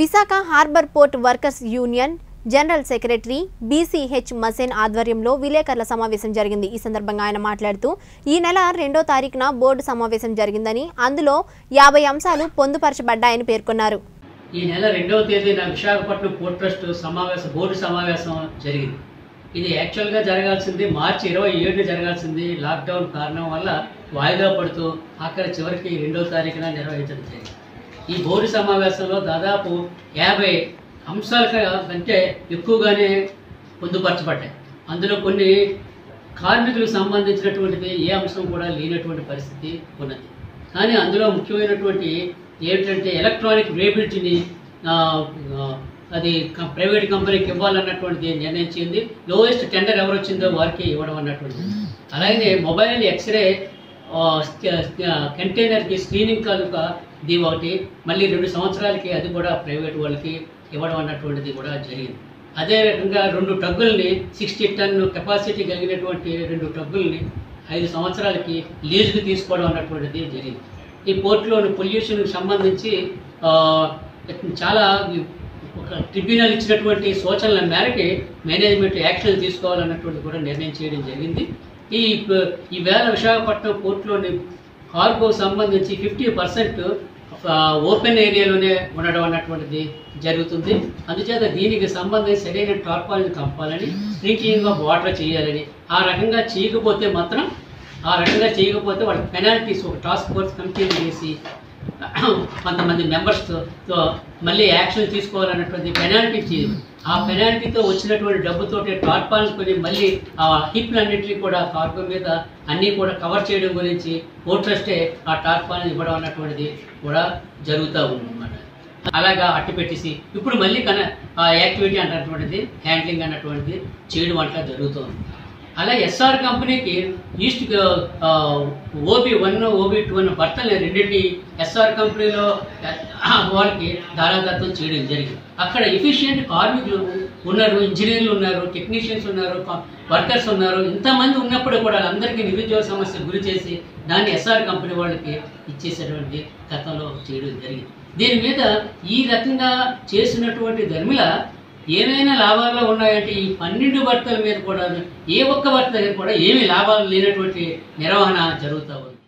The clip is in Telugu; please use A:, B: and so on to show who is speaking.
A: Visakha harbour port workers union general secretary BCH మసేన్ ఆధ్వర్యంలో విలేకరుల సమావేశం జరిగింది ఈ సందర్భంగా ఆయన మాట్లాడుతూ ఈ నెల రెండో తారీఖున బోర్డు సమావేశం జరిగిందని అందులో యాభై అంశాలు పొందుపరచబడ్డాయని పేర్కొన్నారు
B: ఈ నెల రెండవ తేదీన విశాఖపట్నం పోర్ట్ ట్రస్ట్ సమావేశం బోర్డు సమావేశం జరిగింది ఇది యాక్చువల్గా జరగాల్సింది మార్చి ఇరవై ఏడు జరగాల్సింది లాక్డౌన్ కారణం వల్ల వాయిదా పడుతూ ఆఖరి చివరికి రెండవ తారీఖున నిర్వహించడం జరిగింది ఈ బోర్డు సమావేశంలో దాదాపు యాభై అంశాల కంటే ఎక్కువగానే పొందుపరచబడ్డాయి అందులో కొన్ని కార్మికులకు సంబంధించినటువంటిది ఏ అంశం కూడా లేనటువంటి పరిస్థితి ఉన్నది కానీ అందులో ముఖ్యమైనటువంటి ఏమిటంటే ఎలక్ట్రానిక్ రేబిలిటీని ఆ, ఆ, అది క- ప్రైవేట్ కంపెనీకి ఇవ్వాలన్నటువంటిది నిర్ణయించింది లోయెస్ట్ టెండర్ ఎవరు వచ్చిందో వారికి ఇవ్వడం అన్నటువంటిది అలాగే మొబైల్ ఎక్స్రే ఆ, స్క- స్క- కంటైనర్కి స్క్రీనింగ్ కనుక ఇది ఒకటి మళ్ళీ రెండు సంవత్సరాలకి అది కూడా ప్రైవేట్ వాళ్ళకి ఇవ్వడం అన్నటువంటిది కూడా జరిగింది అదే రకంగా రెండు టగ్గుల్ని సిక్స్టీ టన్ కెపాసిటీ కలిగినటువంటి రెండు టగ్గుల్ని ఐదు సంవత్సరాలకి లీజుకి తీసుకోవడం అన్నటువంటిది జరిగింది ఈ పోర్టులోని పొల్యూషన్కి సంబంధించి ఆ, చాలా ఒక ట్రిబ్యునల్ ఇచ్చినటువంటి సూచనల మేరకి మేనేజ్మెంట్ యాక్షన్ తీసుకోవాలన్నటువంటి కూడా నిర్ణయం చేయడం జరిగింది ఈ ప- ఈ వేళ విశాఖపట్నం పోర్టులోని కార్గో సంబంధించి ఫిఫ్టీ పర్సెంట్ ఓపెన్ ఏరియాలోనే ఉండడం అన్నటువంటిది జరుగుతుంది అందుచేత దీనికి సంబంధించి సరైన టార్పాలను కంపాలని స్ప్రింక్లింగ్ ఆఫ్ వాటర్ చేయాలని ఆ రకంగా చేయకపోతే మాత్రం ఆ రకంగా చేయకపోతే వాళ్ళకి పెనాల్టీస్ ఒక టాస్క్ ఫోర్స్ కమిటీని వేసి కొంతమంది మెంబర్స్తో తో మళ్ళీ యాక్షన్ తీసుకోవాలన్నటువంటి పెనాల్టీ చేయదు ఆ పెనాల్టీతో వచ్చినటువంటి డబ్బుతోటి టార్పాల్స్ కొని మళ్ళీ ఆ హిప్లన్నింటినీ కూడా కార్గో మీద అన్నీ కూడా కవర్ చేయడం గురించి పోర్ట్ ట్రస్టే ఆ టార్పాల్ని ఇవ్వడం అన్నటువంటిది కూడా జరుగుతూ ఉందన్నమాట అలాగా అట్టు పెట్టేసి ఇప్పుడు మళ్ళీ కన ఆ యాక్టివిటీ అన్నటువంటిది హ్యాండ్లింగ్ అన్నటువంటిది చేయడం అట్లా జరుగుతుంది అలా ఎస్ఆర్ కంపెనీకి east OB one OB two అన్న భర్తలు రెండింటి ఎస్ఆర్ కంపెనీలో ఆ, వాళ్ళకి దారాదత్తం చేయడం జరిగింది అక్కడ ఎఫిషియెంట్ కార్మికులు ఉన్నారు ఇంజనీర్లు ఉన్నారు టెక్నీషియన్స్ ఉన్నారు వర్కర్స్ ఉన్నారు ఇంతమంది ఉన్నప్పుడు కూడా వాళ్ళందరికీ నిరుద్యోగ సమస్య గురి చేసి దాన్ని ఎస్ఆర్ కంపెనీ వాళ్ళకి ఇచ్చేసేటువంటి గతంలో చేయడం జరిగింది దీని మీద ఈ రకంగా చేసినటువంటి ధర్మిల ఏమైనా లాభాలు ఉన్నాయంటే ఈ పన్నెండు భర్తల మీద కూడా ఏ ఒక్క భర్త దగ్గర కూడా ఏమీ లాభాలు లేనటువంటి నిర్వహణ జరుగుతూ ఉంది